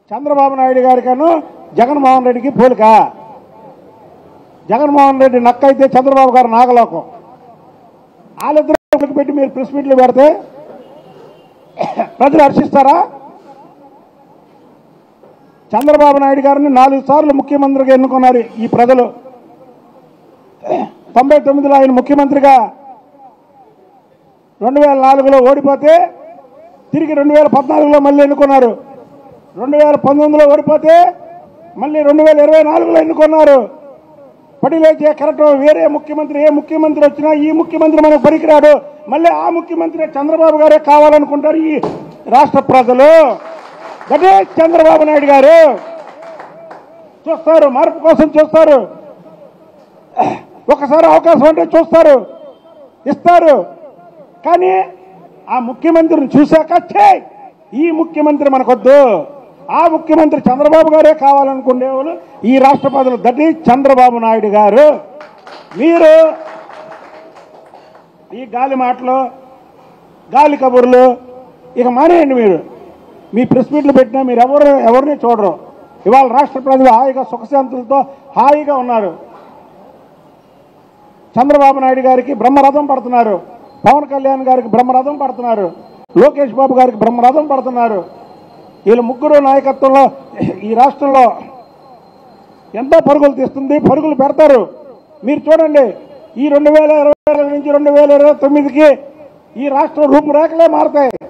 చంద్రబాబు నాయుడు గారికను జగన్మోహన్ రెడ్డికి పోలిక జగన్మోహన్ రెడ్డి నక్క అయితే చంద్రబాబు గారు నాగలోకం వాళ్ళిద్దరు పెట్టి మీరు ప్రెస్ మీట్లు పెడితే ప్రజలు హర్షిస్తారా చంద్రబాబు నాయుడు గారిని నాలుగు సార్లు ముఖ్యమంత్రిగా ఎన్నుకున్నారు ఈ ప్రజలు తొంభై తొమ్మిదిలో ఆయన ముఖ్యమంత్రిగా రెండు వేల నాలుగులో ఓడిపోతే తిరిగి రెండు వేల పద్నాలుగులో మళ్ళీ ఎన్నుకున్నారు రెండు వేల పంతొమ్మిదిలో ఓడిపోతే మళ్ళీ రెండు వేల ఇరవై నాలుగులో ఎన్నుకున్నారు పడిలేచే కరెక్ట్ వేరే ముఖ్యమంత్రి ఏ ముఖ్యమంత్రి వచ్చినా ఈ ముఖ్యమంత్రి మనకు పనికిరాడు మళ్ళీ ఆ ముఖ్యమంత్రి చంద్రబాబు గారే కావాలనుకుంటారు ఈ రాష్ట్ర ప్రజలు అదే చంద్రబాబు నాయుడు గారు చూస్తారు మార్పు కోసం చూస్తారు ఒకసారి అవకాశం అంటే చూస్తారు ఇస్తారు కానీ ఆ ముఖ్యమంత్రిని చూశాక ఛే ఈ ముఖ్యమంత్రి మనకొద్దు ఆ ముఖ్యమంత్రి చంద్రబాబు గారే కావాలనుకునే వాళ్ళు ఈ రాష్ట్ర ప్రజలు దటి చంద్రబాబు నాయుడు గారు మీరు ఈ గాలి మాటలు గాలి కబుర్లు ఇక మానేయండి మీరు మీ ప్రెస్ మీట్లు పెట్టినా మీరు ఎవరు ఎవరిని చూడరు ఇవాళ రాష్ట్ర ప్రజలు హాయిగా సుఖశాంతులతో హాయిగా ఉన్నారు చంద్రబాబు నాయుడు గారికి బ్రహ్మరథం పడుతున్నారు పవన్ కళ్యాణ్ గారికి బ్రహ్మరథం పడుతున్నారు లోకేష్ బాబు గారికి బ్రహ్మరథం పడుతున్నారు వీళ్ళ ముగ్గురు నాయకత్వంలో ఈ రాష్ట్రంలో ఎంతో పరుగులు తీస్తుంది పరుగులు పెడతారు మీరు చూడండి ఈ రెండు వేల ఇరవై నుంచి రెండు వేల ఇరవై తొమ్మిదికి ఈ రాష్ట్ర రూపురేఖలే మారతాయి